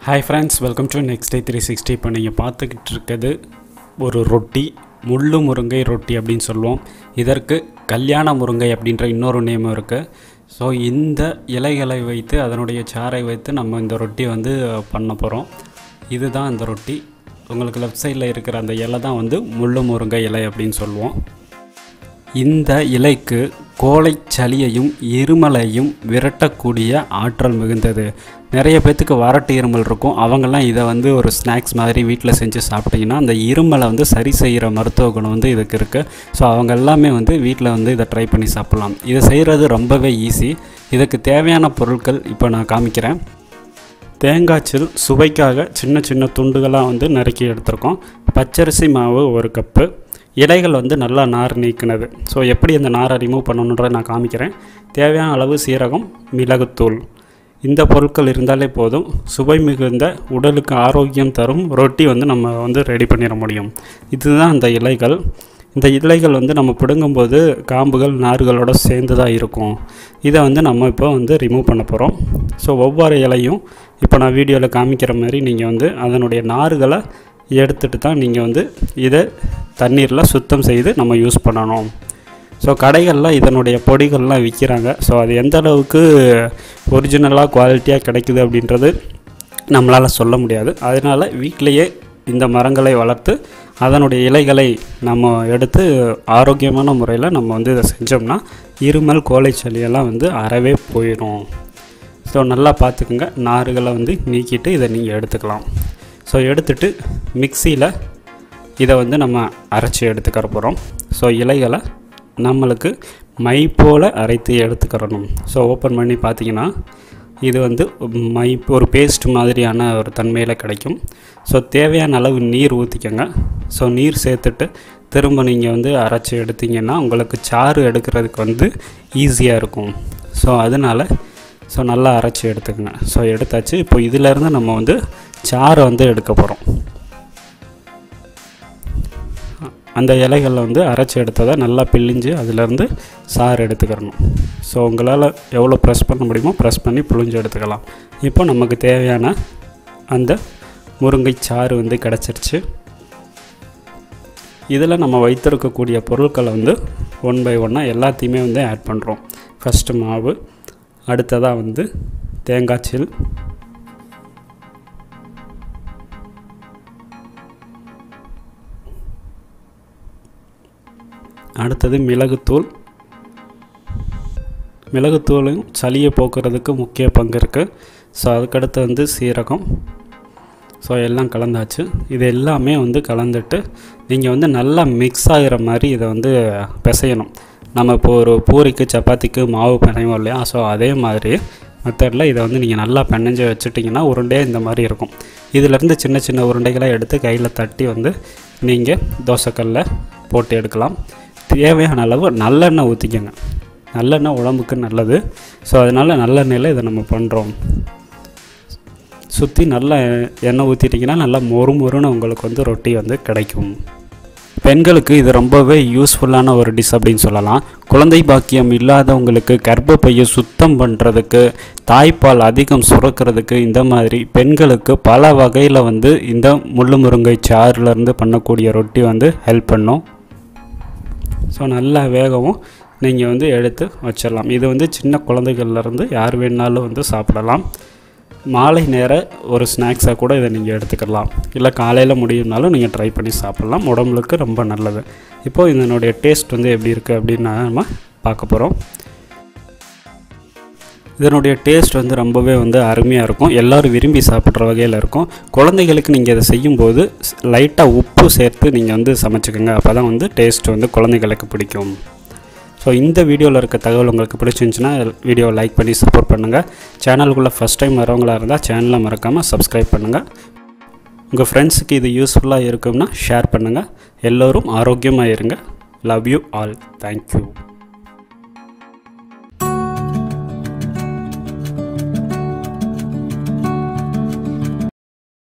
hi friends welcome to next day three sixty இப்போ நீங்கள் பார்த்துக்கிட்டு இருக்கிறது ஒரு ரொட்டி முள்ளு முருங்கை ரொட்டி அப்படின்னு சொல்லுவோம் இதற்கு கல்யாண முருங்கை அப்படின்ற இன்னொரு நேமும் இருக்குது ஸோ இந்த இலைகளை வைத்து அதனுடைய சாறை வைத்து நம்ம இந்த ரொட்டி வந்து பண்ண போகிறோம் இதுதான் இந்த ரொட்டி உங்களுக்கு லெஃப்ட் சைடில் இருக்கிற அந்த இலை தான் வந்து முள்ளு முருங்கை இலை அப்படின்னு சொல்லுவோம் இந்த இலைக்கு கோழை சளியையும் இருமலையும் விரட்டக்கூடிய ஆற்றல் மிகுந்தது நிறைய பேர்த்துக்கு வறட்டு இருமல் இருக்கும் அவங்கெல்லாம் இதை வந்து ஒரு ஸ்நாக்ஸ் மாதிரி வீட்டில் செஞ்சு சாப்பிட்டிங்கன்னா அந்த இருமலை வந்து சரி செய்கிற மருத்துவ குணம் வந்து இதுக்கு இருக்குது ஸோ அவங்க எல்லாமே வந்து வீட்டில் வந்து இதை ட்ரை பண்ணி சாப்பிட்லாம் இதை செய்கிறது ரொம்பவே ஈஸி இதுக்கு தேவையான பொருட்கள் இப்போ நான் காமிக்கிறேன் தேங்காய்ச்சில் சுவைக்காக சின்ன சின்ன துண்டுகளாக வந்து நறுக்கி எடுத்திருக்கோம் பச்சரிசி மாவு ஒரு கப்பு இலைகள் வந்து நல்லா நார் நீக்கினது ஸோ எப்படி அந்த நாரை ரிமூவ் பண்ணணுன்றதை நான் காமிக்கிறேன் தேவையான அளவு சீரகம் மிளகுத்தூள் இந்த பொருட்கள் இருந்தாலே போதும் சுவை மிகுந்த உடலுக்கு ஆரோக்கியம் தரும் ரொட்டி வந்து நம்ம வந்து ரெடி பண்ணிட முடியும் இதுதான் அந்த இலைகள் இந்த இலைகள் வந்து நம்ம பிடுங்கும்போது காம்புகள் நார்களோட சேர்ந்து தான் இருக்கும் இதை வந்து நம்ம இப்போ வந்து ரிமூவ் பண்ண போகிறோம் ஸோ ஒவ்வொரு இலையும் இப்போ நான் வீடியோவில் காமிக்கிற மாதிரி நீங்கள் வந்து அதனுடைய நார்களை எடுத்துகிட்டு தான் நீங்கள் வந்து இதை தண்ணீரில் சுத்தம் செய்து நம்ம யூஸ் பண்ணணும் ஸோ கடைகளில் இதனுடைய பொடிகள்லாம் விற்கிறாங்க ஸோ அது எந்த அளவுக்கு ஒரிஜினலாக குவாலிட்டியாக கிடைக்குது அப்படின்றது நம்மளால் சொல்ல முடியாது அதனால் வீட்டிலையே இந்த மரங்களை வளர்த்து அதனுடைய இலைகளை நம்ம எடுத்து ஆரோக்கியமான முறையில் நம்ம வந்து இதை செஞ்சோம்னா இருமல் கோழைச்சளியெல்லாம் வந்து அறவே போயிடும் ஸோ நல்லா பார்த்துக்குங்க நார்களை வந்து நீக்கிட்டு இதை நீங்கள் எடுத்துக்கலாம் ஸோ எடுத்துட்டு மிக்சியில் இதை வந்து நம்ம அரைச்சி எடுத்துக்கிற போகிறோம் ஸோ இலைகளை நம்மளுக்கு மை போல் அரைத்து எடுத்துக்கிறணும் ஸோ ஓப்பன் பண்ணி பார்த்தீங்கன்னா இது வந்து மை ஒரு பேஸ்ட் மாதிரியான ஒரு தன்மையில் கிடைக்கும் ஸோ தேவையான அளவு நீர் ஊற்றிக்கோங்க ஸோ நீர் சேர்த்துட்டு திரும்ப நீங்கள் வந்து அரைச்சி எடுத்தீங்கன்னா உங்களுக்கு சாறு எடுக்கிறதுக்கு வந்து ஈஸியாக இருக்கும் ஸோ அதனால் ஸோ நல்லா அரைச்சி எடுத்துக்கோங்க ஸோ எடுத்தாச்சு இப்போ இதிலேருந்து நம்ம வந்து சாறை வந்து எடுக்க போகிறோம் அந்த இலைகளில் வந்து அரைச்சி எடுத்ததை நல்லா பிழிஞ்சு அதிலேருந்து சாறு எடுத்துக்கிறணும் ஸோ உங்களால் எவ்வளோ ப்ரெஸ் பண்ண முடியுமோ ப்ரெஸ் பண்ணி புழிஞ்சு எடுத்துக்கலாம் இப்போ நமக்கு தேவையான அந்த முருங்கை சாறு வந்து கிடச்சிருச்சு இதில் நம்ம வைத்திருக்கக்கூடிய பொருட்களை வந்து ஒன் பை ஒன்னாக எல்லாத்தையுமே வந்து ஆட் பண்ணுறோம் ஃபஸ்ட்டு மாவு அடுத்ததாக வந்து தேங்காய்ச்சில் அடுத்தது மிளகுத்தூள் மிளகுத்தூளும் சளியை போக்குறதுக்கு முக்கிய பங்கு இருக்குது ஸோ அதுக்கடுத்து வந்து சீரகம் ஸோ எல்லாம் கலந்தாச்சு இது எல்லாமே வந்து கலந்துட்டு நீங்கள் வந்து நல்லா மிக்ஸ் ஆகிற மாதிரி இதை வந்து பிசையணும் நம்ம இப்போ ஒரு பூரிக்கு சப்பாத்திக்கு மாவு பிணைவோம் இல்லையா ஸோ அதே மாதிரி மெத்தடில் இதை வந்து நீங்கள் நல்லா பிணைஞ்சு வச்சுட்டிங்கன்னா உருண்டே இந்த மாதிரி இருக்கும் இதிலேருந்து சின்ன சின்ன உருண்டைகளை எடுத்து கையில் தட்டி வந்து நீங்கள் தோசைக்கல்லில் போட்டு எடுக்கலாம் தேவையான அளவு நல்லெண்ணெய் ஊற்றிக்கோங்க நல்லெண்ணெய் உடம்புக்கு நல்லது ஸோ அதனால் நல்லெண்ணெயில் இதை நம்ம பண்ணுறோம் சுற்றி நல்லா எண்ணெய் ஊற்றிட்டிங்கன்னா நல்லா மொறு மொறுன்னு உங்களுக்கு வந்து ரொட்டி வந்து கிடைக்கும் பெண்களுக்கு இது ரொம்பவே யூஸ்ஃபுல்லான ஒரு டிஷ் அப்படின்னு சொல்லலாம் குழந்தை பாக்கியம் இல்லாதவங்களுக்கு கர்ப்பப்பையை சுத்தம் பண்ணுறதுக்கு தாய்ப்பால் அதிகம் சுரக்கிறதுக்கு இந்த மாதிரி பெண்களுக்கு பல வகையில் வந்து இந்த முள்ளு முருங்கை சாறுலேருந்து பண்ணக்கூடிய ரொட்டி வந்து ஹெல்ப் பண்ணும் ஸோ நல்லா வேகவும் நீங்கள் வந்து எடுத்து வச்சிடலாம் இது வந்து சின்ன குழந்தைகள்லேருந்து யார் வேணாலும் வந்து சாப்பிடலாம் மாலை நேர ஒரு ஸ்நாக்ஸாக கூட இதை நீங்கள் எடுத்துக்கலாம் இல்லை காலையில் முடியும்னாலும் நீங்கள் ட்ரை பண்ணி சாப்பிட்லாம் உடம்புக்கு ரொம்ப நல்லது இப்போது இதனுடைய டேஸ்ட் வந்து எப்படி இருக்குது அப்படின்னு நம்ம பார்க்க போகிறோம் இதனுடைய டேஸ்ட் வந்து ரொம்பவே வந்து அருமையாக இருக்கும் எல்லோரும் விரும்பி சாப்பிட்ற வகையில் இருக்கும் குழந்தைகளுக்கு நீங்கள் இதை செய்யும்போது லைட்டாக உப்பு சேர்த்து நீங்கள் வந்து சமைச்சிக்கோங்க அப்போ தான் வந்து டேஸ்ட் வந்து குழந்தைகளுக்கு பிடிக்கும் ஸோ இந்த வீடியோவில் இருக்க தகவல் உங்களுக்கு பிடிச்சிருந்துச்சுன்னா வீடியோவை லைக் பண்ணி சப்போர்ட் பண்ணுங்கள் சேனலுக்குள்ளே ஃபஸ்ட் டைம் வரவங்களாக இருந்தால் சேனலை மறக்காமல் சப்ஸ்கிரைப் பண்ணுங்கள் உங்கள் ஃப்ரெண்ட்ஸுக்கு இது யூஸ்ஃபுல்லாக இருக்கும்னா ஷேர் பண்ணுங்கள் எல்லோரும் ஆரோக்கியமாக இருங்க லவ் யூ ஆல் தேங்க்யூ